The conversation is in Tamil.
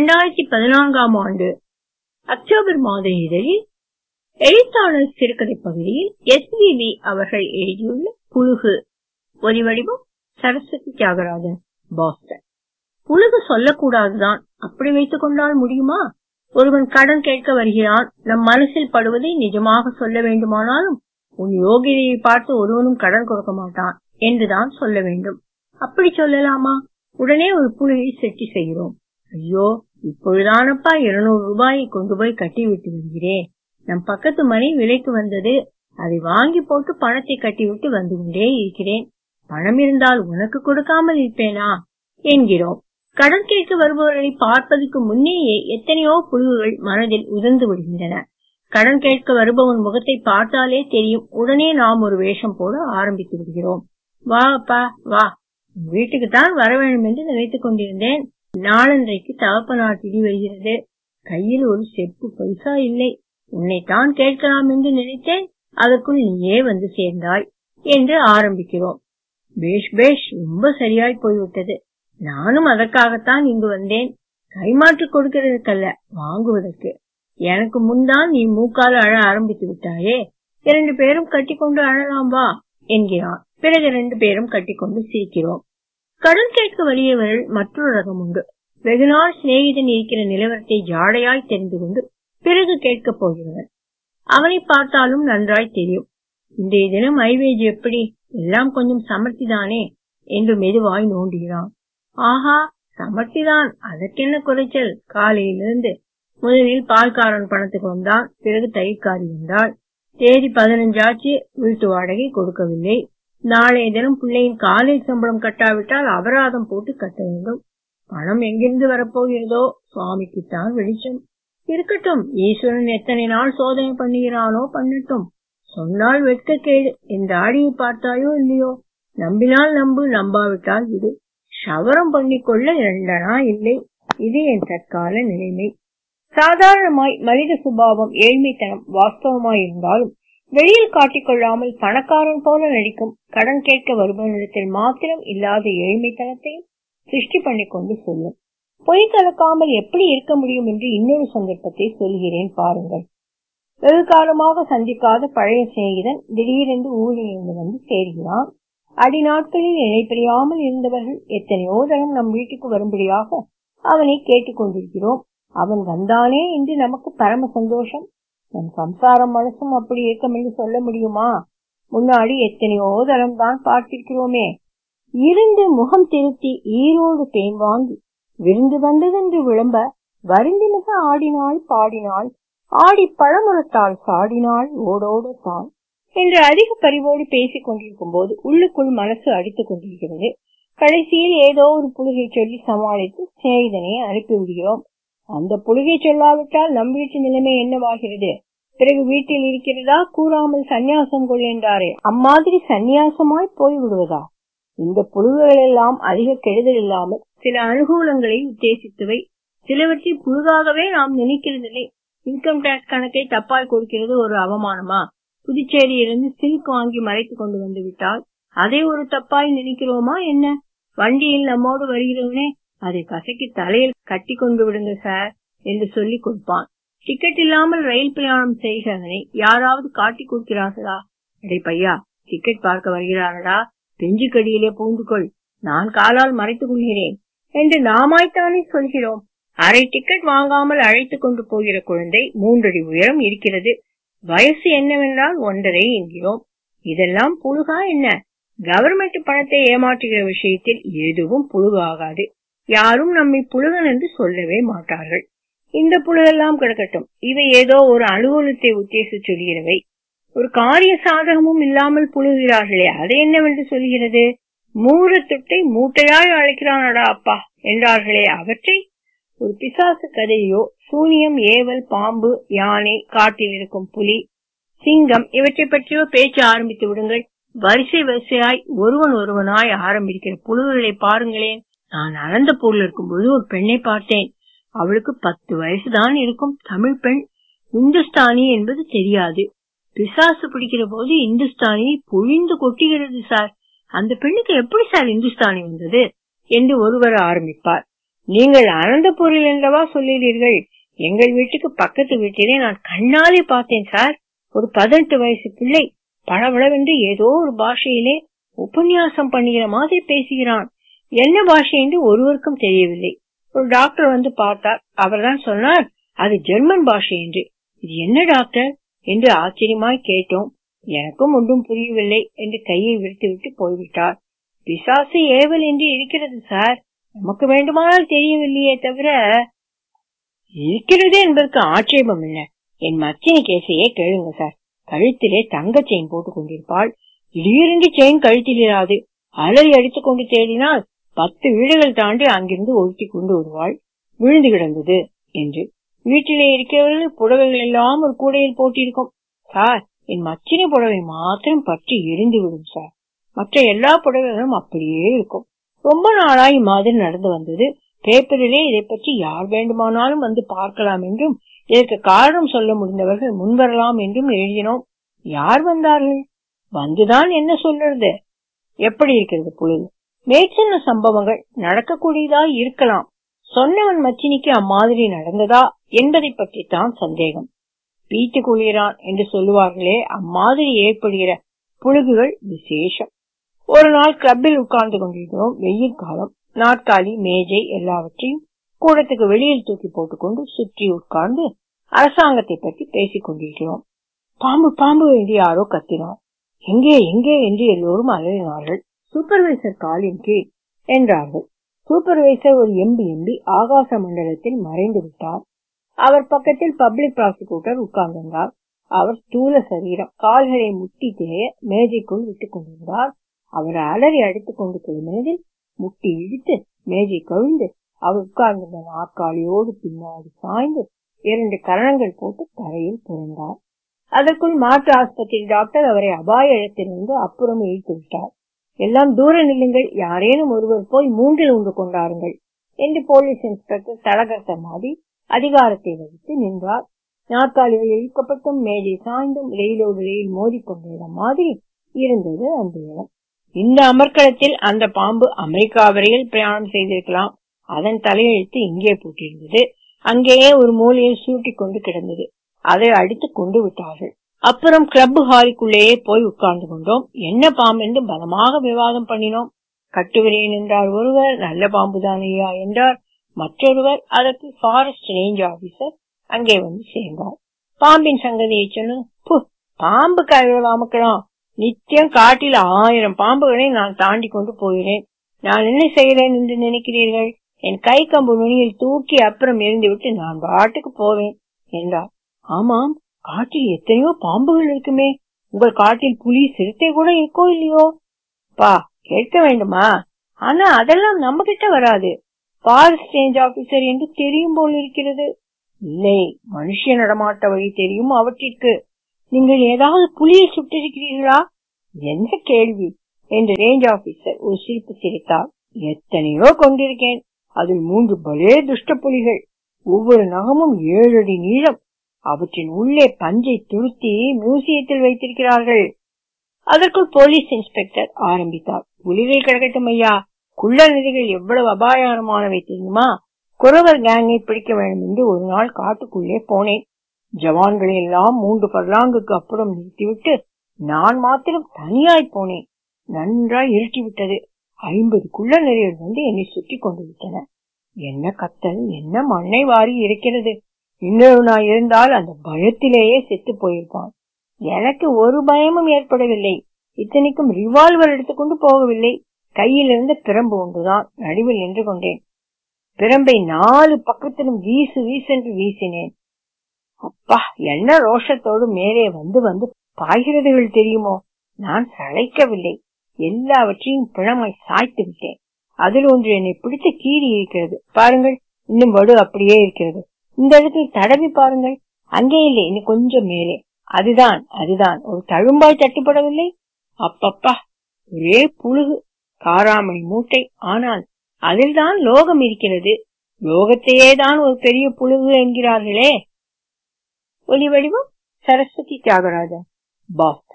இரண்டாயிரத்தி பதினான்காம் ஆண்டு அக்டோபர் மாத இதழில் எழுத்தாளர் சிறுகதை பகுதியில் எஸ்பிபி அவர்கள் எழுதியுள்ள புழுகு ஒலிவடிவம் சரஸ்வதி தியாகராஜன் பாஸ்டன் புழுகு சொல்லக்கூடாதுதான் அப்படி வைத்துக் கொண்டால் முடியுமா ஒருவன் கடன் கேட்க வருகிறான் நம் மனசில் படுவதை நிஜமாக சொல்ல வேண்டுமானாலும் உன் யோகிதையை பார்த்து ஒருவனும் கடன் கொடுக்க மாட்டான் என்றுதான் சொல்ல வேண்டும் அப்படி சொல்லலாமா உடனே ஒரு புழுகை செட்டி செய்கிறோம் ஐயோ இப்பொழுதானப்பா இருநூறு ரூபாயை கொண்டு போய் கட்டி விட்டு வருகிறேன் நம் பக்கத்து மனை விலைக்கு வந்தது அதை வாங்கி போட்டு பணத்தை கட்டிவிட்டு வந்து கொண்டே இருக்கிறேன் பணம் இருந்தால் உனக்கு கொடுக்காமல் இருப்பேனா என்கிறோம் கடன் கேட்க வருபவர்களை பார்ப்பதற்கு முன்னேயே எத்தனையோ புழுகுகள் மனதில் உதிர்ந்து விடுகின்றன கடன் கேட்க வருபவன் முகத்தை பார்த்தாலே தெரியும் உடனே நாம் ஒரு வேஷம் போட ஆரம்பித்து விடுகிறோம் வா அப்பா வா வீட்டுக்கு தான் வர வேண்டும் என்று நினைத்துக் கொண்டிருந்தேன் நாளன்றைக்கு தகப்பனார் திடி வருகிறது கையில் ஒரு செப்பு பைசா இல்லை உன்னைத்தான் கேட்கலாம் என்று நினைத்தேன் அதற்குள் நீயே வந்து சேர்ந்தாய் என்று ஆரம்பிக்கிறோம் பேஷ் பேஷ் ரொம்ப சரியாய் போய்விட்டது நானும் அதற்காகத்தான் இங்கு வந்தேன் கைமாற்று கொடுக்கிறதுக்கல்ல வாங்குவதற்கு எனக்கு முன்தான் நீ மூக்கால அழ ஆரம்பித்து விட்டாயே இரண்டு பேரும் கட்டிக்கொண்டு அழலாம் வா என்கிறான் பிறகு இரண்டு பேரும் கட்டிக்கொண்டு சிரிக்கிறோம் கடன் கேட்க வலியவர்கள் மற்றொரு ரகம் உண்டு வெகுநாள் சிநேகிதன் இருக்கிற நிலவரத்தை ஜாடையாய் தெரிந்து கொண்டு பிறகு கேட்கப் போகிறவன் அவனை பார்த்தாலும் நன்றாய் தெரியும் இன்றைய தினம் ஐவேஜ் எப்படி எல்லாம் கொஞ்சம் சமர்த்திதானே என்று மெதுவாய் நோண்டுகிறான் ஆஹா சமர்த்திதான் அதற்கென்ன குறைச்சல் காலையிலிருந்து முதலில் பால்காரன் பணத்துக்கு வந்தான் பிறகு தயிர்காரி வந்தாள் தேதி பதினஞ்சாச்சு வீட்டு வாடகை கொடுக்கவில்லை நாளைய தினம் பிள்ளையின் காலேஜ் சம்பளம் கட்டாவிட்டால் அபராதம் போட்டு கட்ட வேண்டும் பணம் எங்கிருந்து வரப்போகிறதோ சுவாமிக்குத்தான் வெளிச்சம் இருக்கட்டும் ஈஸ்வரன் எத்தனை நாள் சோதனை பண்ணுகிறானோ பண்ணட்டும் சொன்னால் வெட்கக்கேடு இந்த ஆடியை பார்த்தாயோ இல்லையோ நம்பினால் நம்பு நம்பாவிட்டால் விடு சவரம் பண்ணிக்கொள்ள இரண்டனா இல்லை இது என் தற்கால நிலைமை சாதாரணமாய் மனித சுபாவம் ஏழ்மைத்தனம் வாஸ்தவமாய் இருந்தாலும் வெளியில் காட்டிக்கொள்ளாமல் பணக்காரன் போல நடிக்கும் கடன் கேட்க வருபவனிடத்தில் மாத்திரம் இல்லாத ஏழ்மைத்தனத்தையும் சிருஷ்டி பண்ணிக் கொண்டு சொல்லும் பொய் கலக்காமல் எப்படி இருக்க முடியும் என்று இன்னொரு சந்தர்ப்பத்தை சொல்கிறேன் பாருங்கள் வெகு காலமாக சந்திக்காத பழைய சிநேகிதன் திடீரென்று ஊரிலிருந்து வந்து சேர்கிறான் அடி நாட்களில் இணைப்பிரியாமல் இருந்தவர்கள் எத்தனையோ தரம் நம் வீட்டுக்கு வரும்படியாக அவனை கேட்டுக் கொண்டிருக்கிறோம் அவன் வந்தானே என்று நமக்கு பரம சந்தோஷம் நம் சம்சாரம் மனசும் அப்படி இருக்கும் என்று சொல்ல முடியுமா முன்னாடி எத்தனையோ தரம் தான் பார்த்திருக்கிறோமே இருந்து முகம் திருத்தி ஈரோடு பேன் வாங்கி விருந்து வந்ததென்று விளம்ப வருந்தி மிக ஆடினாள் பாடினாள் ஆடி பழமுறத்தால் சாடினாள் ஓடோடு தான் என்று அதிக பரிவோடு பேசிக் கொண்டிருக்கும் போது உள்ளுக்குள் மனசு அடித்துக் கொண்டிருக்கிறது கடைசியில் ஏதோ ஒரு புழுகை சொல்லி சமாளித்து சிநேகிதனை அனுப்பிவிடுகிறோம் அந்த புழுகை சொல்லாவிட்டால் நம் வீட்டு நிலைமை என்னவாகிறது பிறகு வீட்டில் இருக்கிறதா கூறாமல் சந்நியாசம் கொள் என்றாரே அம்மாதிரி சந்நியாசமாய் போய்விடுவதா இந்த புழுகுகள் எல்லாம் அதிக கெடுதல் இல்லாமல் சில அனுகூலங்களை உத்தேசித்தவை சிலவற்றை புழுகாகவே நாம் நினைக்கிறதில்லை இன்கம் டாக்ஸ் கணக்கை தப்பாய் கொடுக்கிறது ஒரு அவமானமா புதுச்சேரியிலிருந்து சில்க் வாங்கி மறைத்து கொண்டு வந்து விட்டால் அதை ஒரு தப்பாய் நினைக்கிறோமா என்ன வண்டியில் நம்மோடு வருகிறவனே அதை கசக்கி தலையில் கட்டி கொண்டு விடுங்க சார் என்று சொல்லிக் கொடுப்பான் டிக்கெட் இல்லாமல் ரயில் பிரயாணம் செய்கிறவனை யாராவது காட்டி கொடுக்கிறார்களா அடே பையா டிக்கெட் பார்க்க வருகிறாரடா பெஞ்சு கடியிலே பூந்து கொள் நான் காலால் மறைத்துக் கொள்கிறேன் என்று நாமாய்த்தானே சொல்கிறோம் அரை டிக்கெட் வாங்காமல் அழைத்துக் கொண்டு போகிற குழந்தை மூன்றடி உயரம் இருக்கிறது வயசு என்னவென்றால் ஒன்றரை என்கிறோம் இதெல்லாம் புழுகா என்ன கவர்மெண்ட் பணத்தை ஏமாற்றுகிற விஷயத்தில் எதுவும் புழுகாகாது யாரும் நம்மை புழுகன் என்று சொல்லவே மாட்டார்கள் இந்த புழுகெல்லாம் கிடக்கட்டும் இவை ஏதோ ஒரு அனுகூலத்தை உத்தேசி சொல்கிறவை ஒரு காரிய சாதகமும் இல்லாமல் புழுகிறார்களே அது என்னவென்று சொல்கிறது மூலத்துட்டை மூட்டையாய் அழைக்கிறானடா அப்பா என்றார்களே அவற்றை ஒரு பிசாசு கதையோ சூனியம் ஏவல் பாம்பு யானை காட்டில் இருக்கும் புலி சிங்கம் இவற்றை பற்றியோ பேச்சு ஆரம்பித்து விடுங்கள் வரிசை வரிசையாய் ஒருவன் ஒருவனாய் ஆரம்பிக்கிற புழுகளை பாருங்களேன் நான் அனந்தபூர்ல இருக்கும்போது ஒரு பெண்ணை பார்த்தேன் அவளுக்கு பத்து வயசுதான் இருக்கும் தமிழ் பெண் இந்துஸ்தானி என்பது தெரியாது பிசாசு பிடிக்கிற போது இந்துஸ்தானி பொழிந்து கொட்டுகிறது சார் அந்த பெண்ணுக்கு எப்படி சார் இந்துஸ்தானி வந்தது என்று ஒருவர் ஆரம்பிப்பார் நீங்கள் அனந்தபூரில் என்றவா சொல்லுகிறீர்கள் எங்கள் வீட்டுக்கு பக்கத்து வீட்டிலே நான் கண்ணாலே பார்த்தேன் சார் ஒரு பதினெட்டு வயசு பிள்ளை பளபளவென்று ஏதோ ஒரு பாஷையிலே உபன்யாசம் பண்ணுகிற மாதிரி பேசுகிறான் என்ன பாஷை என்று ஒருவருக்கும் தெரியவில்லை ஒரு டாக்டர் வந்து பார்த்தார் அவர்தான் சொன்னார் அது ஜெர்மன் பாஷை என்று இது என்ன டாக்டர் என்று ஆச்சரியமாய் கேட்டோம் எனக்கும் ஒன்றும் புரியவில்லை என்று கையை விரித்துவிட்டு போய்விட்டார் பிசாசு ஏவல் என்று இருக்கிறது சார் நமக்கு வேண்டுமானால் தெரியவில்லையே தவிர இருக்கிறது என்பதற்கு ஆட்சேபம் இல்லை என் மச்சினி கேசையே கேளுங்க சார் கழுத்திலே தங்க செயின் போட்டுக் கொண்டிருப்பாள் திடீரென்று செயின் கழுத்தில் இராது அலறி அடித்துக் கொண்டு தேடினால் பத்து வீடுகள் தாண்டி அங்கிருந்து ஒழுத்தி கொண்டு வருவாள் விழுந்து கிடந்தது என்று வீட்டிலே இருக்கிறவர்கள் புடவைகள் எல்லாம் ஒரு கூடையில் போட்டிருக்கும் சார் என் மச்சினி புடவை மாத்திரம் பற்றி எரிந்து விடும் சார் மற்ற எல்லா புடவைகளும் அப்படியே இருக்கும் ரொம்ப நாளாய் மாதிரி நடந்து வந்தது பேப்பரிலே இதை பற்றி யார் வேண்டுமானாலும் வந்து பார்க்கலாம் என்றும் இதற்கு காரணம் சொல்ல முடிந்தவர்கள் முன்வரலாம் என்றும் எழுதினோம் யார் வந்தார்கள் வந்துதான் என்ன சொல்றது எப்படி இருக்கிறது பொழுது மேற்சொன்ன சம்பவங்கள் நடக்கக்கூடியதா இருக்கலாம் சொன்னவன் மச்சினிக்கு அம்மாதிரி நடந்ததா என்பதை பற்றித்தான் சந்தேகம் பீத்து குளிரான் என்று சொல்லுவார்களே அம்மாதிரி ஏற்படுகிற புழுகுகள் விசேஷம் ஒரு நாள் கிளப்பில் உட்கார்ந்து கொண்டிருக்கிறோம் வெயில் காலம் நாற்காலி மேஜை எல்லாவற்றையும் கூடத்துக்கு வெளியில் தூக்கி போட்டுக்கொண்டு சுற்றி உட்கார்ந்து அரசாங்கத்தை பற்றி பேசிக் கொண்டிருக்கிறோம் பாம்பு பாம்பு என்று யாரோ கத்தினார் எங்கே எங்கே என்று எல்லோரும் அலறினார்கள் சூப்பர்வைசர் காலின் கீழ் என்றார்கள் சூப்பர்வைசர் ஒரு எம்பி எம்பி ஆகாச மண்டலத்தில் மறைந்து விட்டார் அவர் பக்கத்தில் பப்ளிக் ப்ராசிக்யூட்டர் உட்கார்ந்திருந்தார் அவர் ஸ்தூல சரீரம் கால்களை முட்டி தேய மேஜைக்குள் விட்டுக் கொண்டிருந்தார் அவர் அலறி அடித்துக் கொண்டு கிளம்பினதில் முட்டி இழுத்து மேஜை கவிழ்ந்து அவர் உட்கார்ந்திருந்த நாற்காலியோடு பின்னாடி சாய்ந்து இரண்டு கரணங்கள் போட்டு தரையில் புரண்டார் அதற்குள் மாற்று ஆஸ்பத்திரி டாக்டர் அவரை அபாய இடத்திலிருந்து அப்புறம் இழுத்து விட்டார் எல்லாம் தூர நில்லுங்கள் யாரேனும் ஒருவர் போய் மூன்றில் உண்டு கொண்டாருங்கள் என்று போலீஸ் இன்ஸ்பெக்டர் தலகர்த்த மாதிரி அதிகாரத்தை வகித்து நின்றார் நாற்காலிகள் இழுக்கப்பட்டும் மேஜை சாய்ந்தும் ரயிலோடு ரயில் மோதிக்கொண்டிருந்த மாதிரி இருந்தது அந்த இடம் இந்த அமர்க்களத்தில் அந்த பாம்பு அமெரிக்கா வரையில் பிரயாணம் செய்திருக்கலாம் அதன் தலையெழுத்து இங்கே போட்டிருந்தது அங்கேயே ஒரு மூலையில் சூட்டி கொண்டு கிடந்தது அதை அடித்து கொண்டு விட்டார்கள் அப்புறம் கிளப் ஹாலுக்குள்ளேயே போய் உட்கார்ந்து கொண்டோம் என்ன பாம்பு என்று பலமாக விவாதம் பண்ணினோம் கட்டுவிரையன் என்றார் ஒருவர் நல்ல பாம்பு தானையா என்றார் மற்றொருவர் அதற்கு ஃபாரஸ்ட் ரேஞ்ச் ஆபீசர் அங்கே வந்து சேர்ந்தார் பாம்பின் சங்கதியை சொன்ன பாம்பு கழுவ அமுக்கலாம் நித்தியம் காட்டில் ஆயிரம் பாம்புகளை நான் தாண்டி கொண்டு போகிறேன் நான் என்ன செய்கிறேன் என்று நினைக்கிறீர்கள் என் கை கம்பு நுனியில் தூக்கி அப்புறம் எரிந்து விட்டு நான் பாட்டுக்கு போவேன் என்றார் ஆமாம் காட்டில் எத்தனையோ பாம்புகள் இருக்குமே உங்கள் காட்டில் புலி சிறுத்தை கூட இருக்கோ இல்லையோ பா கேட்க வேண்டுமா ஆனா அதெல்லாம் நம்ம கிட்ட வராது ஃபாரஸ்ட் ரேஞ்ச் ஆபீசர் என்று தெரியும் போல் இருக்கிறது இல்லை மனுஷ நடமாட்ட வழி தெரியும் அவற்றிற்கு நீங்கள் ஏதாவது புலியை சுட்டிருக்கிறீர்களா என்ன கேள்வி என்று ரேஞ்ச் ஆபீசர் ஒரு சிரிப்பு சிரித்தார் எத்தனையோ கொண்டிருக்கேன் அதில் மூன்று பலே துஷ்ட புலிகள் ஒவ்வொரு நகமும் ஏழு அடி நீளம் அவற்றின் உள்ளே பஞ்சை துருத்தி மியூசியத்தில் வைத்திருக்கிறார்கள் அதற்குள் போலீஸ் இன்ஸ்பெக்டர் ஆரம்பித்தார் புலிகள் கிடக்கட்டும் ஐயா குள்ள நதிகள் எவ்வளவு அபாயகரமானவை தெரியுமா குறவர் கேங்கை பிடிக்க வேண்டும் என்று ஒரு நாள் காட்டுக்குள்ளே போனேன் ஜவான்களை எல்லாம் மூன்று பர்லாங்குக்கு அப்புறம் நிறுத்திவிட்டு நான் மாத்திரம் தனியாய் போனேன் நன்றாய் இருட்டி விட்டது ஐம்பது குள்ள நெறிகள் வந்து என்னை சுற்றி கொண்டு விட்டன என்ன கத்தல் என்ன மண்ணை வாரி இருக்கிறது இன்னொரு நான் இருந்தால் அந்த பயத்திலேயே செத்து போயிருப்பான் எனக்கு ஒரு பயமும் ஏற்படவில்லை இத்தனைக்கும் ரிவால்வர் எடுத்துக்கொண்டு போகவில்லை கையில் இருந்த பிரம்பு ஒன்றுதான் நடுவில் நின்று கொண்டேன் பிரம்பை நாலு பக்கத்திலும் வீசு வீசென்று வீசினேன் அப்பா என்ன ரோஷத்தோடு மேலே வந்து வந்து பாய்கிறதுகள் தெரியுமோ நான் சளைக்கவில்லை எல்லாவற்றையும் பிணமாய் சாய்த்து விட்டேன் அதில் ஒன்று என்னை பிடித்து கீறி இருக்கிறது பாருங்கள் இன்னும் வடு அப்படியே இருக்கிறது இந்த இடத்தில் தடவி பாருங்கள் அங்கே இல்லை இன்னும் கொஞ்சம் மேலே அதுதான் அதுதான் ஒரு தழும்பாய் தட்டுப்படவில்லை அப்பப்பா ஒரே புழுகு காராமணி மூட்டை ஆனால் அதில்தான் லோகம் இருக்கிறது லோகத்தையே தான் ஒரு பெரிய புழுகு என்கிறார்களே ஒலி வடிவம் சரஸ்வதி தியாகராஜன் பாஸ்டன்